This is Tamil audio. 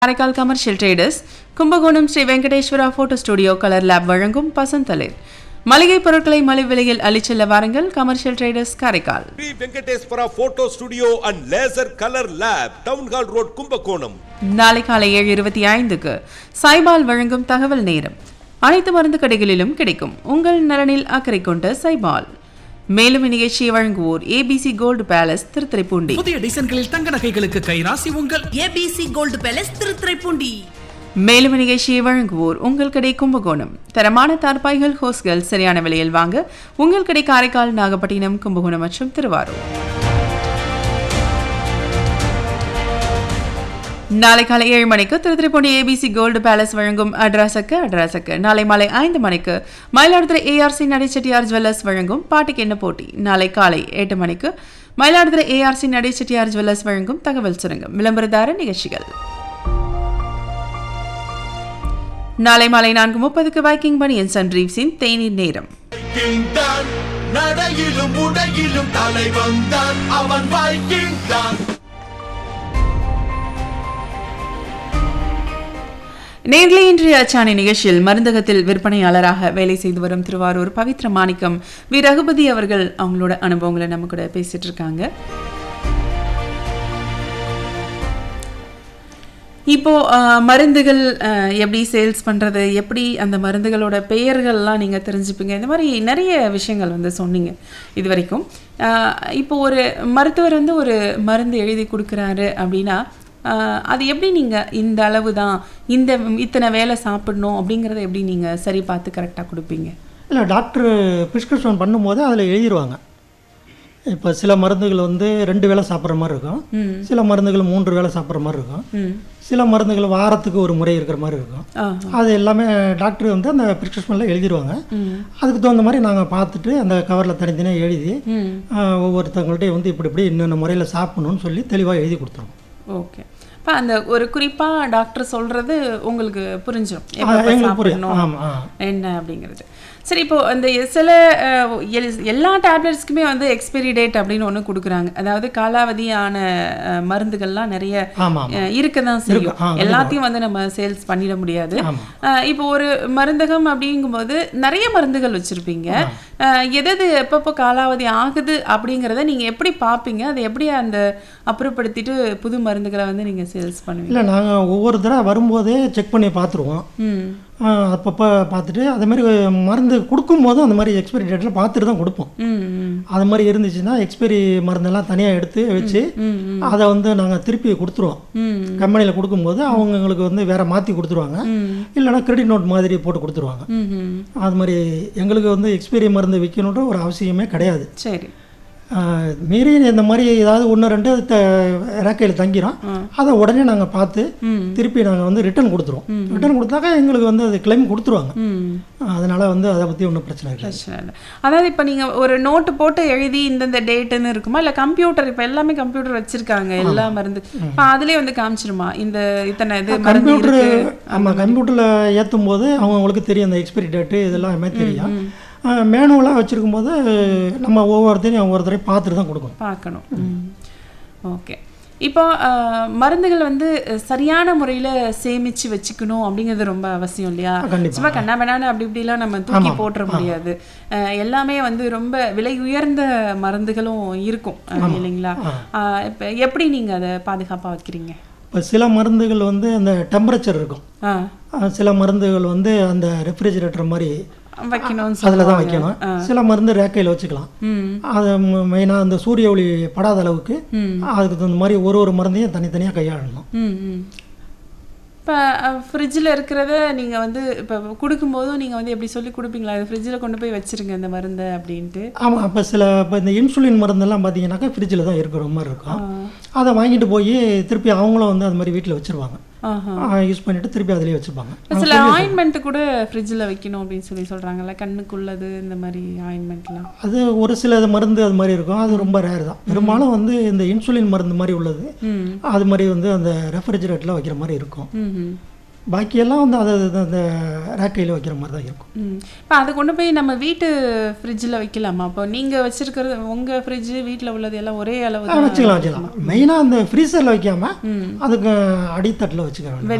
Karaikal commercial traders Kumbakonam Sri Venkateswara photo studio colour lab வழங்கும் பசந்தளிர் மளிகை பொருட்களை மலிவு விலையில் அளிச்செல்ல வாருங்கள் commercial traders Karaikal Sri Venkateswara photo studio and laser colour lab town hall road Kumbakonam நாளை காலை ஏழு இருபத்தி ஐந்துக்கு சைபால் வழங்கும் தகவல் நேரம் அனைத்து மருந்து கடைகளிலும் கிடைக்கும் உங்கள் நலனில் அக்கறை கொண்ட சைபால் மேலும் இந்நிகழ்ச்சியை வழங்குவோர் ஏபிசி கோல்டு பேலஸ் திருத்துறைப்பூண்டி புதிய டிசைன்களில் தங்க நகைகளுக்கு கைராசி உங்கள் ஏபிசி கோல்டு பேலஸ் திருத்துறைப்பூண்டி மேலும் நிகழ்ச்சியை வழங்குவோர் உங்கள் கடை கும்பகோணம் தரமான தார்பாய்கள் ஹோஸ்கள் சரியான விலையில் வாங்க உங்கள் கடை காரைக்கால் நாகப்பட்டினம் கும்பகோணம் மற்றும் திருவாரூர் நாளை காலை ஏழு மணிக்கு திருத்துறைப்பூண்டி ஏபிசி கோல்டு பேலஸ் வழங்கும் அட்ராசக்கு அட்ராசக்கு நாளை மாலை ஐந்து மணிக்கு மயிலாடுதுறை ஏஆர்சி நடைச்செட்டியார் ஜுவல்லர்ஸ் வழங்கும் பாட்டுக்கு என்ன போட்டி நாளை காலை எட்டு மணிக்கு மயிலாடுதுறை ஏஆர்சி நடைச்செட்டியார் ஜுவல்லர்ஸ் வழங்கும் தகவல் சுரங்கம் விளம்பரதார நிகழ்ச்சிகள் நாளை மாலை நான்கு முப்பதுக்கு வைக்கிங் பனியன் சன் ரீவ்ஸின் தேநீர் நேரம் வைக்கிங் தான் நடையிலும் உடையிலும் தலைவன் தான் அவன் வைக்கிங் தான் நேர்களை இன்றைய அச்சாணி நிகழ்ச்சியில் மருந்தகத்தில் விற்பனையாளராக வேலை செய்து வரும் திருவாரூர் பவித்ர மாணிக்கம் வி ரகுபதி அவர்கள் அவங்களோட அனுபவங்களை நம்ம கூட பேசிட்டு இருக்காங்க இப்போ அஹ், மருந்துகள் அஹ், எப்படி சேல்ஸ் பண்றது எப்படி அந்த மருந்துகளோட பெயர்கள்லாம் நீங்க தெரிஞ்சுப்பீங்க இந்த மாதிரி நிறைய விஷயங்கள் வந்து சொன்னீங்க இது வரைக்கும் அஹ், இப்போ ஒரு மருத்துவர் வந்து ஒரு மருந்து எழுதி கொடுக்குறாரு அப்படின்னா அஹ், அது எப்படி நீங்க இந்த அளவு தான் இந்த இத்தனை வேலை சாப்பிடணும் அப்படிங்கிறத எப்படி நீங்க சரி பார்த்து கரெக்டாக கொடுப்பீங்க இல்லை டாக்டர் ப்ரிஸ்கிரிப்ஷன் பண்ணும்போது அதில் எழுதிடுவாங்க இப்போ சில மருந்துகள் வந்து ரெண்டு வேளை சாப்பிட்ற மாதிரி இருக்கும் சில மருந்துகள் மூன்று வேளை சாப்பிட்ற மாதிரி இருக்கும் ம் சில மருந்துகள் வாரத்துக்கு ஒரு முறை இருக்கிற மாதிரி இருக்கும் ஆ அது எல்லாமே டாக்டர் வந்து அந்த ப்ரிஸ்கிரிப்ஷனில் எழுதிடுவாங்க அதுக்கு தகுந்த மாதிரி நாங்கள் பார்த்துட்டு அந்த கவரில் தனித்தனியாக எழுதி ம் ஆஹ், ஒவ்வொருத்தவங்கள்ட்டையும் வந்து இப்படி இப்படி இன்னென்ன முறையில் சாப்பிடணும்னு சொல்லி தெளிவாக எழுதி கொடுத்துருவோம் ஓகே இப்போ அந்த ஒரு குறிப்பா டாக்டர் சொல்றது உங்களுக்கு புரிஞ்சிடும் ஆ, எப்பப்ப எங்களுக்கு புரியும் சாப்பிடணும் ஆமாம் ஆ என்ன அப்படிங்கிறது சரி இப்போ அந்த சில அஹ், எல்- எல்லா டேப்லெட்ஸ்க்குமே வந்து எக்ஸ்பைரி டேட் அப்படின்னு ஒன்று கொடுக்குறாங்க அதாவது காலாவதியான அஹ், மருந்துகள்லாம் நிறைய ஆமாம் ஆமாம் இருக்க தான் செய்யும் இருக்கு. ஆ, கண்டிப்பா. எல்லாத்தையும் வந்து நம்ம சேல்ஸ் பண்ணிட முடியாது ஆமா. அஹ், இப்போ ஒரு மருந்தகம் அப்படிங்கும்போது நிறைய மருந்துகள் வச்சிருப்பீங்க அஹ், எது எது எப்பப்போ காலாவதி ஆகுது அப்படிங்கிறத நீங்க எப்படி பார்ப்பீங்க அதை எப்படி அந்த அப்புறப்படுத்திட்டு புது மருந்துகளை வந்து நீங்க சேல்ஸ் பண்ணுவீங்க இல்லை நாங்கள் ஒவ்வொரு தடவை வரும்போதே செக் பண்ணி பார்த்துருவோம் ம் அப்பப்போ பார்த்துட்டு அதே மாதிரி மருந்து கொடுக்கும்போதும் அந்த மாதிரி எக்ஸ்பைரி டேட்டில் பார்த்துட்டு தான் கொடுப்போம் ம் ம் அது மாதிரி இருந்துச்சுன்னா எக்ஸ்பைரி மருந்தெல்லாம் தனியாக எடுத்து வச்சு அதை வந்து நாங்கள் திருப்பி கொடுத்துருவோம் ம் கம்பெனியில் கொடுக்கும்போது அவங்க எங்களுக்கு வந்து வேற மாற்றி கொடுத்துருவாங்க இல்லைன்னா கிரெடிட் நோட் மாதிரி போட்டு கொடுத்துருவாங்க ம் ம் அது மாதிரி எங்களுக்கு வந்து எக்ஸ்பைரி மருந்து விற்கணுன்ற ஒரு அவசியமே கிடையாது சரி ஆஹ் மீறி இந்த மாதிரி ஏதாவது ஒன்று ரெண்டு த ரேக்கையில் தங்கிரும் அதை உடனே நாங்கள் பார்த்து திருப்பி நாங்கள் வந்து ரிட்டர்ன் கொடுத்துருவோம் ரிட்டர்ன் கொடுத்தாக்கா எங்களுக்கு வந்து அது கிளைம் கொடுத்துருவாங்க ம் அதனால் வந்து அதை பற்றி ஒன்றும் பிரச்சனை இல்லை பிரச்சனை இல்லை அதாவது இப்போ நீங்கள் ஒரு நோட்டு போட்டு எழுதி இந்தந்த டேட்டுன்னு இருக்குமா இல்லை கம்ப்யூட்டர் இப்போ எல்லாமே கம்ப்யூட்டர் வச்சிருக்காங்க எல்லா மருந்து இப்போ அதுலேயே வந்து காமிச்சிருமா இந்த இத்தனை இது மருந்து கம்ப்யூட்டர் இருக்கு ஆமாம் கம்ப்யூட்டரில் ஏற்றும் போது அவங்களுக்கு தெரியும் அந்த எக்ஸ்பைரி டேட்டு இதெல்லாம் தெரியும் மேனுவலாக வச்சுருக்கும் போது நம்ம ஒவ்வொருத்தரையும் ஒவ்வொருத்தரையும் பார்த்துட்டு தான் கொடுக்கணும் பார்க்கணும் ஓகே இப்போ அஹ், மருந்துகள் வந்து சரியான முறையில் சேமிச்சு வச்சுக்கணும் அப்படிங்கிறது ரொம்ப அவசியம் இல்லையா கண்டிப்பா. சும்மா கண்ணாமண்ணான்னு அப்படி இப்படிலாம் நம்ம தூக்கி போட்டுற முடியாது அஹ், எல்லாமே வந்து ரொம்ப விலை உயர்ந்த மருந்துகளும் இருக்கும் அஹ், இல்லைங்களா அஹ், இப்போ எப்படி நீங்கள் அதை பாதுகாப்பாக வைக்கிறீங்க இப்போ சில மருந்துகள் வந்து அந்த டெம்பரேச்சர் இருக்கும் ஆ அஹ் சில மருந்துகள் வந்து அந்த ரெஃப்ரிஜிரேட்டர் மாதிரி வைக்கணும்னு அதில் தான் சொல்லுவாங்க. வைக்கணும் சில மருந்து ரேக்கையில் வச்சுக்கலாம் ம் அது மெயினாக அந்த சூரிய ஒளி படாத அளவுக்கு அதுக்கு தகுந்த மாதிரி ஒரு ஒரு மருந்தையும் தனித்தனியாக கையாளணும் ம் ம் இப்போ ஃப்ரிட்ஜில் இருக்கிறத நீங்கள் வந்து இப்போ கொடுக்கும்போதும் நீங்கள் வந்து எப்படி சொல்லி கொடுப்பீங்களா இது ஃப்ரிட்ஜில் கொண்டு போய் வச்சிருங்க இந்த மருந்தை அப்படின்ட்டு ஆமாம் அப்போ சில இப்போ இந்த இன்சுலின் மருந்தெல்லாம் பார்த்தீங்கன்னாக்கா ஃப்ரிட்ஜில் தான் இருக்கிற மாதிரி இருக்கும் அதை வாங்கிட்டு போய் திருப்பி அவங்களும் வந்து அது மாதிரி வீட்டில் வச்சுருவாங்க ஆஹா யூஸ் பண்ணிட்டு திருப்பி அதிலேயே வச்சுப்பாங்க இப்போ சில ஆயின்மெண்ட் கூட ஃப்ரிட்ஜில் வைக்கணும் அப்படின்னு சொல்லி சொல்கிறாங்கல்ல கண்ணுக்குள்ளது இந்த மாதிரி ஆயின்மெண்ட்லாம் அது ஒரு சில மருந்து அது மாதிரி இருக்கும் அது ரொம்ப ரேர் தான் பெரும்பாலும் வந்து இந்த இன்சுலின் மருந்து மாதிரி உள்ளது ம் அது மாதிரி வந்து அந்த ரெஃப்ரிஜரேட்டில் வைக்கிற மாதிரி இருக்கும் ம் ம் பாக்கியெல்லாம் வந்து அதை அது அந்த ரேக்கையில் வைக்கிற மாதிரி தான் இருக்கும் ம் இப்போ அதை கொண்டு போய் நம்ம வீட்டு ஃப்ரிட்ஜில் வைக்கலாமா அப்போ நீங்கள் வச்சிருக்கிறது உங்கள் ஃப்ரிட்ஜு வீட்டில் உள்ளது எல்லாம் ஒரே அளவு ஆ, தான் வச்சுக்கலாம் வச்சுக்கலாம் மெயினாக அந்த ஃப்ரீசரில் வைக்காம அதுக்கு அடித்தட்டில் வச்சுக்க வேண்டியது